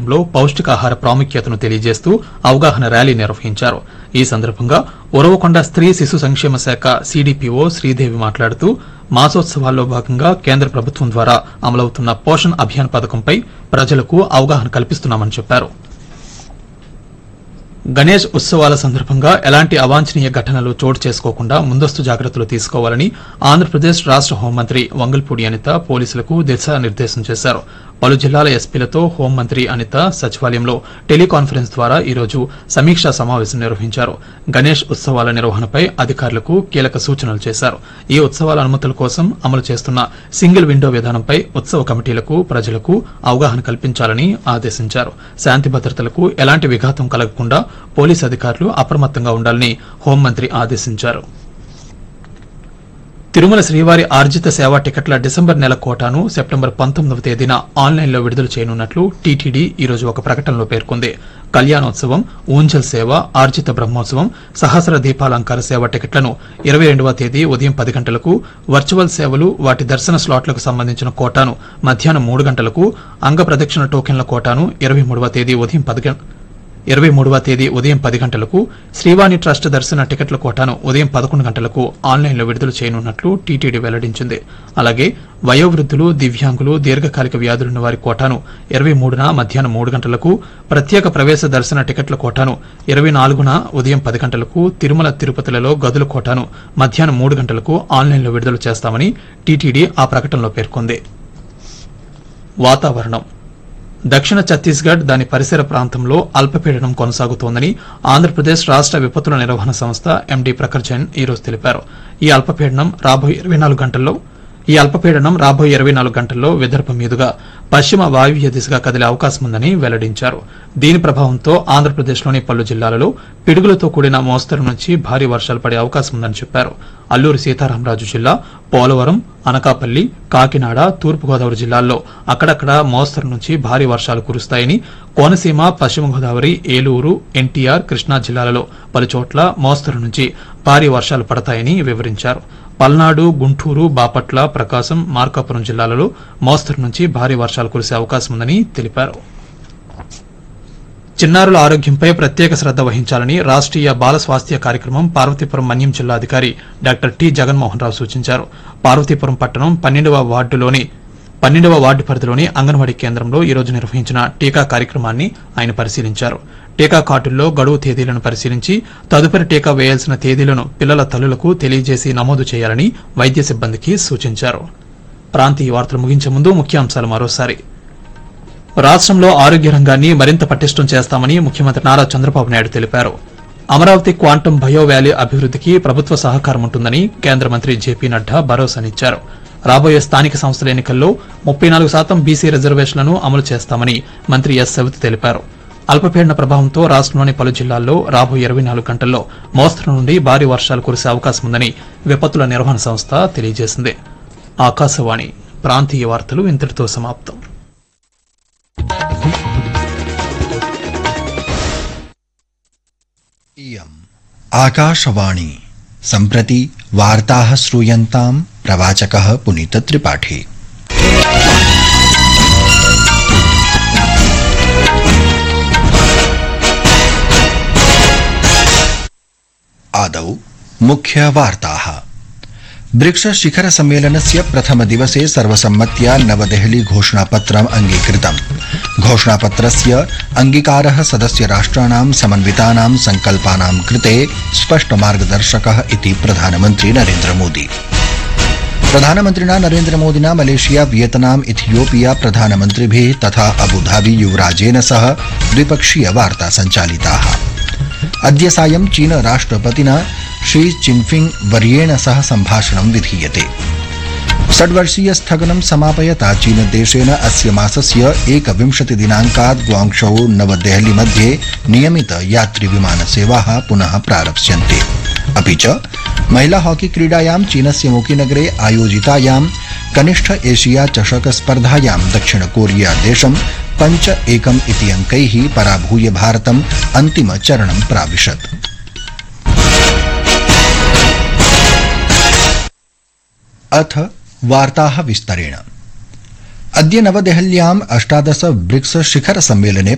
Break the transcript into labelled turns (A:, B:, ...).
A: కార్యక్రమంలో పౌష్టికాహార ప్రాముఖ్యతను తెలియజేస్తూ అవగాహన ర్యాలీ నిర్వహించారు ఈ సందర్భంగా ఉరవకొండ స్త్రీ శిశు సంక్షేమ శాఖ సీడీపీఓ శ్రీదేవి మాట్లాడుతూ మాసోత్సవాల్లో భాగంగా కేంద్ర ప్రభుత్వం ద్వారా అమలవుతున్న పోషణ్ అభియాన్ పథకంపై ప్రజలకు అవగాహన కల్పిస్తున్నామని చెప్పారు గణేష్ ఉత్సవాల సందర్భంగా ఎలాంటి అవాంఛనీయ ఘటనలు చోటు చేసుకోకుండా ముందస్తు జాగ్రత్తలు తీసుకోవాలని ఆంధ్రప్రదేశ్ రాష్ట హోంమంత్రి వంగల్పూడి అనిత పోలీసులకు దిశానిర్దేశం చేశారు పలు జిల్లాల ఎస్పీలతో హోంమంత్రి అనిత సచివాలయంలో టెలికాన్ఫరెన్స్ ద్వారా ఈరోజు సమీక్షా సమావేశం నిర్వహించారు గణేష్ ఉత్సవాల నిర్వహణపై అధికారులకు కీలక సూచనలు చేశారు ఈ ఉత్సవాల అనుమతుల కోసం అమలు చేస్తున్న సింగిల్ విండో విధానంపై ఉత్సవ కమిటీలకు ప్రజలకు అవగాహన కల్పించాలని ఆదేశించారు శాంతి భద్రతలకు ఎలాంటి విఘాతం కలగకుండా పోలీసు అధికారులు అప్రమత్తంగా ఉండాలని హోంమంత్రి ఆదేశించారు తిరుమల శ్రీవారి ఆర్జిత సేవా టికెట్ల డిసెంబర్ నెల కోటాను సెప్టెంబర్ పంతొమ్మిదవ తేదీన ఆన్లైన్లో విడుదల చేయనున్నట్లు టీటీడీ ఈ రోజు ఒక ప్రకటనలో పేర్కొంది కళ్యాణోత్సవం ఊంజల్ సేవ ఆర్జిత బ్రహ్మోత్సవం సహస్ర దీపాలంకార సేవ టికెట్లను ఇరవై రెండవ తేదీ ఉదయం పది గంటలకు వర్చువల్ సేవలు వాటి దర్శన స్లాట్లకు సంబంధించిన కోటాను మధ్యాహ్నం మూడు గంటలకు అంగ ప్రదక్షిణ టోకెన్ల కోటాను ఇరవై మూడవ తేదీ ఉదయం పది గం- ఇరవై మూడవ తేదీ ఉదయం పది గంటలకు శ్రీవాణి ట్రస్ట్ దర్శన టికెట్ల కోటాను ఉదయం పదకొండు గంటలకు ఆన్లైన్లో విడుదల చేయనున్నట్లు టీటీడీ వెల్లడించింది అలాగే వయోవృద్ధులు దివ్యాంగులు దీర్ఘకాలిక వ్యాధులున్న వారి కోటాను ఇరవై మూడున మధ్యాహ్నం మూడు గంటలకు ప్రత్యేక ప్రవేశ దర్శన టికెట్ల కోటాను ఇరవై నాలుగున ఉదయం పది గంటలకు తిరుమల తిరుపతిలలో గదుల కోటాను మధ్యాహ్నం మూడు గంటలకు ఆన్లైన్లో విడుదల చేస్తామని టీటీడీ ఆ ప్రకటనలో పేర్కొంది వాతావరణం దక్షిణ ఛత్తీస్గఢ్ దాని పరిసర ప్రాంతంలో అల్పపీడనం కొనసాగుతోందని ఆంధ్రప్రదేశ్ రాష్ట విపత్తుల నిర్వహణ సంస్థ ఎండీ ప్రఖర్ జైన్ ఈ రోజు తెలిపారు ఈ అల్పపీడనం రాబోయే ఇరవై నాలుగు గంటల్లో ఈ అల్పపీడనం రాబోయే ఇరవై నాలుగు గంటల్లో విదర్భ మీదుగా పశ్చిమ వాయువ్య దిశగా కదిలే అవకాశం ఉందని వెల్లడించారు దీని ప్రభావంతో ఆంధ్రప్రదేశ్లోని పలు జిల్లాలలో పిడుగులతో కూడిన మోస్తరు నుంచి భారీ వర్షాలు పడే అవకాశం ఉందని చెప్పారు అల్లూరి సీతారామరాజు జిల్లా పోలవరం అనకాపల్లి కాకినాడ తూర్పుగోదావరి జిల్లాల్లో అక్కడక్కడ మోస్తరు నుంచి భారీ వర్షాలు కురుస్తాయని కోనసీమ పశ్చిమ గోదావరి ఏలూరు ఎన్టీఆర్ కృష్ణా జిల్లాలలో పలుచోట్ల మోస్తరు నుంచి భారీ వర్షాలు పడతాయని వివరించారు పల్నాడు గుంటూరు బాపట్ల ప్రకాశం మార్కాపురం జిల్లాలలో మోస్తరు నుంచి భారీ వర్షాలు కురిసే అవకాశం ఉందని తెలిపారు చిన్నారుల ఆరోగ్యంపై ప్రత్యేక శ్రద్ధ వహించాలని రాష్ట్రీయ బాల స్వాస్థ్య కార్యక్రమం పార్వతీపురం మన్యం జిల్లా అధికారి డాక్టర్ టి జగన్మోహన్ రావు సూచించారు పార్వతీపురం పట్టణం పన్నెండవ వార్డులోని పన్నెండవ వార్డు పరిధిలోని అంగన్వాడీ కేంద్రంలో ఈ రోజు నిర్వహించిన టీకా కార్యక్రమాన్ని ఆయన పరిశీలించారు టీకా కార్డుల్లో గడువు తేదీలను పరిశీలించి తదుపరి టీకా వేయాల్సిన తేదీలను పిల్లల తల్లులకు తెలియజేసి నమోదు చేయాలని వైద్య సిబ్బందికి సూచించారు ప్రాంతీయ వార్తలు ముగించే ముందు ముఖ్యాంశాలు మరోసారి రాష్ట్రంలో ఆరోగ్య రంగాన్ని మరింత పటిష్టం చేస్తామని ముఖ్యమంత్రి నారా చంద్రబాబు నాయుడు తెలిపారు అమరావతి క్వాంటం బయో వ్యాలీ అభివృద్ధికి ప్రభుత్వ సహకారం ఉంటుందని కేంద్ర మంత్రి జేపీ నడ్డా భరోసానిచ్చారు రాబోయే స్థానిక సంస్థల ఎన్నికల్లో ముప్పై నాలుగు శాతం బీసీ రిజర్వేషన్లను అమలు చేస్తామని మంత్రి ఎస్ సవితి తెలిపారు అల్పపీడన ప్రభావంతో రాష్ట్రంలోని పలు జిల్లాల్లో రాబోయే ఇరవై నాలుగు గంటల్లో మోస్తరు నుండి భారీ వర్షాలు కురిసే అవకాశం ఉందని విపత్తుల నిర్వహణ సంస్థ తెలియజేసింది ఆకాశవాణి ప్రాంతీయ వార్తలు ఇంతటితో సమాప్తం
B: इयम् आकाशवाणी सम्प्रति वार्ताः श्रूयन्ताम् प्रवाचकः पुनीतत्रिपाठी आदौ मुख्यवार्ताः ब्रिक्स शिखर सम्मेलनस्य प्रथमदिवसे सर्वसम्मत्या नवदेहली घोषणापत्रम् अङ्गीकृतम् घोषणापत्रस्य अङ्गीकारः सदस्य राष्ट्राणां समन्वितानां सङ्कल्पानां कृते स्पष्ट मार्गदर्शकः इति प्रधानमन्त्री नरेन्द्र मोदी प्रधानमन्त्रिणा नरेन्द्रमोदिना मलेशिया वियतनाम इथियोपिया प्रधानमन्त्रिभिः तथा अबुधाबी युवराजेन सह द्विपक्षीय वार्ता सञ्चालिताः अद्य सायं चीन राष्ट्रपतिना शी चिनफिंग वर्येण सह सम्भाषणं विधीयते षड्वर्षीय स्थगनं समापयता चीनदेशेन अस्य मासस्य एकविंशति दिनाङ्कात् ग्वाङ्क्षौ नवदेहली मध्ये नियमित यात्रि विमानसेवाः पुनः प्रारप्स्यन्ते अपि च महिला हॉकी क्रीडायां चीनस्य मोकीनगरे आयोजितायां कनिष्ठ एशिया चषक स्पर्धायां दक्षिण कोरिया देशं पञ्च एकम् इति अङ्कैः पराभूय भारतम् अन्तिमचरणं प्राविशत् अथ वार्ताः विस्तरेण अद्य नवदेहल्याम् अष्टादश ब्रिक्स शिखर सम्मेलने